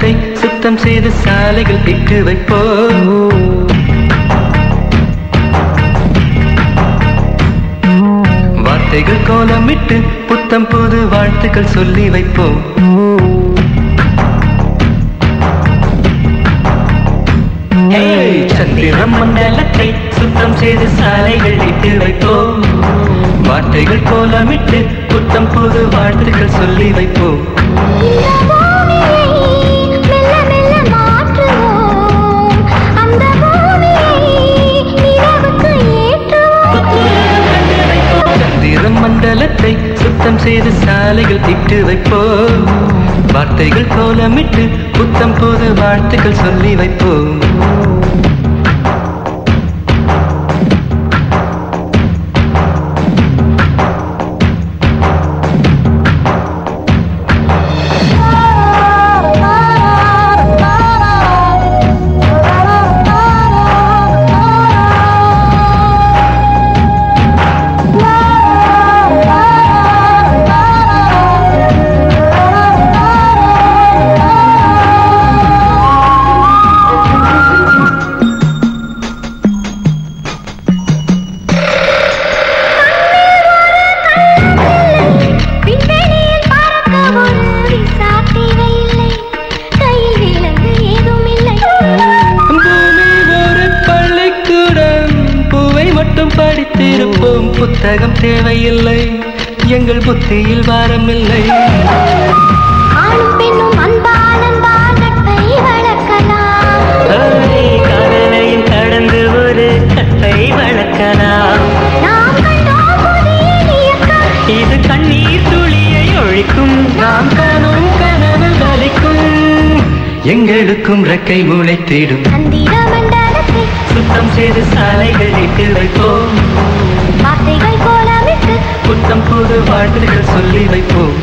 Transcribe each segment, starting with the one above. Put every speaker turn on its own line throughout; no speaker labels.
மண்டலத்தை சுத்தம் செய்து சாலைகள் இட்டு வைப்போம் வார்த்தைகள் கோலமிட்டு புத்தம் புது வாழ்த்துக்கள் சொல்லி வைப்போம் ஏய், சந்திர மண்டலத்தை சுத்தம் செய்து சாலைகள் இட்டு வைப்போம் வார்த்தைகள் கோலமிட்டு புத்தம் புது வாழ்த்துக்கள் சொல்லி வைப்போம்
இந்த பூமியை மெல்ல மெல்ல மாற்றுவோம் அந்த பூமியை நிலவுக்கு ஏற்றுவோம்
சந்திர மண்டலத்தை சுத்தம் செய்து சாலைகள் இட்டு வைப்போம் வார்த்தைகள் கோலமிட்டு புத்தம் புது வாழ்த்துக்கள் சொல்லி வைப்போம்
விண்வெளியில் பறக்க ஒரு விசா தேவையில்லை கையில் விலங்கு ஏதும் இல்லை
பூமி ஒரு பள்ளிக்கூடம் பூவை மட்டும் படித்திருப்போம் புத்தகம் தேவையில்லை எங்கள் புத்தியில் வாரமில்லை
ஆணும் பெண்ணும் அன்பால் அன்பால் நட்பை வளர்க்கலாம்
காதலையும் கடந்து ஒரு கட்டை வளர்க்கலாம்
நாம் கண்டோம் புதிய இயக்கம்
இது கண்ணீர் துளியை ஒழிக்கும் நாம் காணும் கனவு வலிக்கும் எங்களுக்கும் ரெக்கை முளைத்திடும்
சந்திர மண்டலத்தை
சுத்தம் செய்து சாலைகள் இட்டு வைப்போம்
வார்த்தைகள் கோலமிட்டு
புத்தம் புது வாழ்த்துகள் சொல்லி வைப்போம்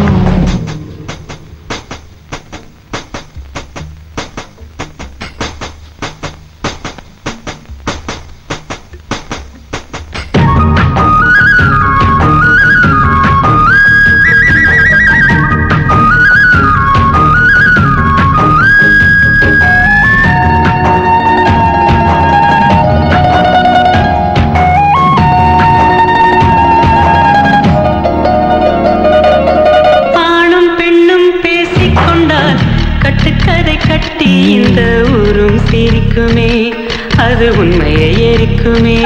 ஆணும் பெண்ணும் பேசிக்கொண்டால் கட்டுக்கதை கட்டி இந்த ஊரும் சிரிக்குமே அது உண்மையை எரிக்குமே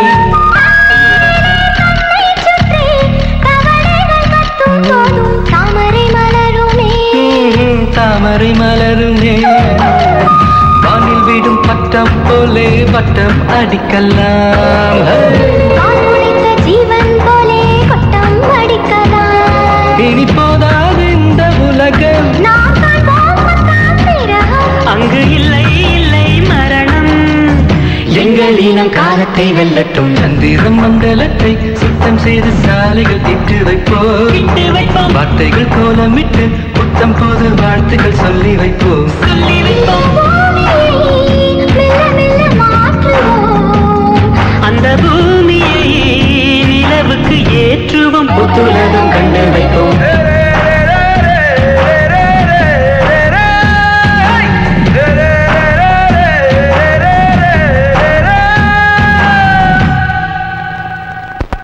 சுற்றி கவலைகள் கத்தும் போதும் தாமரை மலருமே
ம்ம், தாமரை மலருமே வானில் விடும் பட்டம் போலே வட்டம் அடிக்கலாம் ஹே!
பால் குடித்த ஜீவன் போலே கொட்டம் அடிக்கலாம்
இனி போதாது இந்த உலகம்
நாம் காண்போம் பத்தாம் பிறகம்
அங்கு இல்லை இல்லை மரணம் எங்கள் இனம் காலத்தை வெல்லட்டும் சந்திர மண்டலத்தை சுத்தம் செய்து சாலைகள் இட்டு வைப்போம் இட்டு வைப்போம் வார்த்தைகள் கோலமிட்டு புத்தம் போது வாழ்த்துக்கள் சொல்லி வைப்போம் சொல்லி வைப்போம்
பூமியை மெல்ல மெல்ல மாற்றுவோம்
அந்த பூமியை நிலவுக்கு ஏற்றுவோம் புத்துலகம் கண்டு வைப்போம்